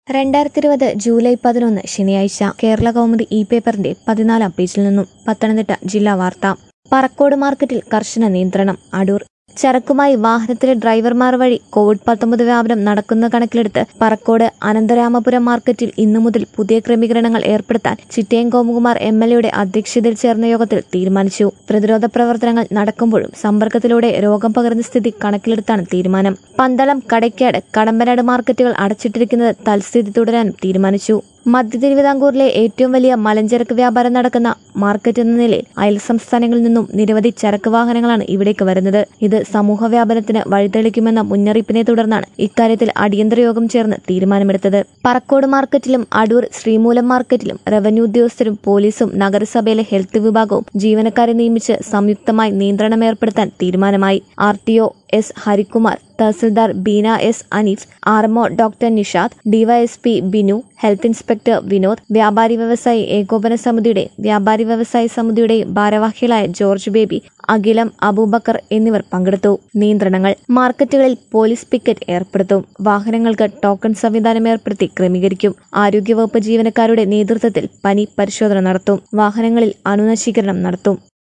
രണ്ടായിരത്തി ഇരുപത് ജൂലൈ പതിനൊന്ന് ശനിയാഴ്ച കേരള കൗമുദി ഇ പേപ്പറിന്റെ പതിനാലാം പേജിൽ നിന്നും പത്തനംതിട്ട ജില്ലാ വാർത്ത പറക്കോട് മാർക്കറ്റിൽ കർശന നിയന്ത്രണം അടൂർ ചരക്കുമായി വാഹനത്തിലെ ഡ്രൈവർമാർ വഴി കോവിഡ് പത്തൊമ്പത് വ്യാപനം നടക്കുന്ന കണക്കിലെടുത്ത് പറക്കോട് അനന്തരാമപുരം മാർക്കറ്റിൽ ഇന്നു മുതൽ പുതിയ ക്രമീകരണങ്ങൾ ഏർപ്പെടുത്താൻ ചിറ്റയം ഗോപകുമാർ എം എൽ എയുടെ അധ്യക്ഷതയിൽ ചേർന്ന യോഗത്തിൽ തീരുമാനിച്ചു പ്രതിരോധ പ്രവർത്തനങ്ങൾ നടക്കുമ്പോഴും സമ്പർക്കത്തിലൂടെ രോഗം പകരുന്ന സ്ഥിതി കണക്കിലെടുത്താണ് തീരുമാനം പന്തളം കടയ്ക്കാട് കടമ്പനാട് മാർക്കറ്റുകൾ അടച്ചിട്ടിരിക്കുന്നത് തൽസ്ഥിതി തുടരാനും തീരുമാനിച്ചു മധ്യ തിരുവിതാംകൂറിലെ ഏറ്റവും വലിയ മലഞ്ചരക്ക് വ്യാപാരം നടക്കുന്ന മാർക്കറ്റ് എന്ന നിലയിൽ അയൽ സംസ്ഥാനങ്ങളിൽ നിന്നും നിരവധി ചരക്ക് വാഹനങ്ങളാണ് ഇവിടേക്ക് വരുന്നത് ഇത് സമൂഹ വ്യാപനത്തിന് വഴിതെളിക്കുമെന്ന മുന്നറിയിപ്പിനെ തുടർന്നാണ് ഇക്കാര്യത്തിൽ അടിയന്തര യോഗം ചേർന്ന് തീരുമാനമെടുത്തത് പറക്കോട് മാർക്കറ്റിലും അടൂർ ശ്രീമൂലം മാർക്കറ്റിലും റവന്യൂ ഉദ്യോഗസ്ഥരും പോലീസും നഗരസഭയിലെ ഹെൽത്ത് വിഭാഗവും ജീവനക്കാരെ നിയമിച്ച് സംയുക്തമായി നിയന്ത്രണം ഏർപ്പെടുത്താൻ തീരുമാനമായി R T O S Harikumar tahsildar Beena S Aneef RMO doctor Nishad DYSP Binu health inspector Vinod വ്യാപാരി വ്യവസായി ഏകോപന സമിതിയുടെ വ്യാപാരി വ്യവസായി സമിതിയുടെയും ഭാരവാഹികളായ ജോർജ് ബേബി അഖിലം അബൂബക്കർ എന്നിവർ പങ്കെടുത്തു നിയന്ത്രണങ്ങൾ മാർക്കറ്റുകളിൽ പോലീസ് പിക്കറ്റ് ഏർപ്പെടുത്തും വാഹനങ്ങൾക്ക് ടോക്കൺ സംവിധാനം ഏർപ്പെടുത്തി ക്രമീകരിക്കും ആരോഗ്യവകുപ്പ് ജീവനക്കാരുടെ നേതൃത്വത്തിൽ പനി പരിശോധന നടത്തും വാഹനങ്ങളിൽ അണുനശീകരണം നടത്തും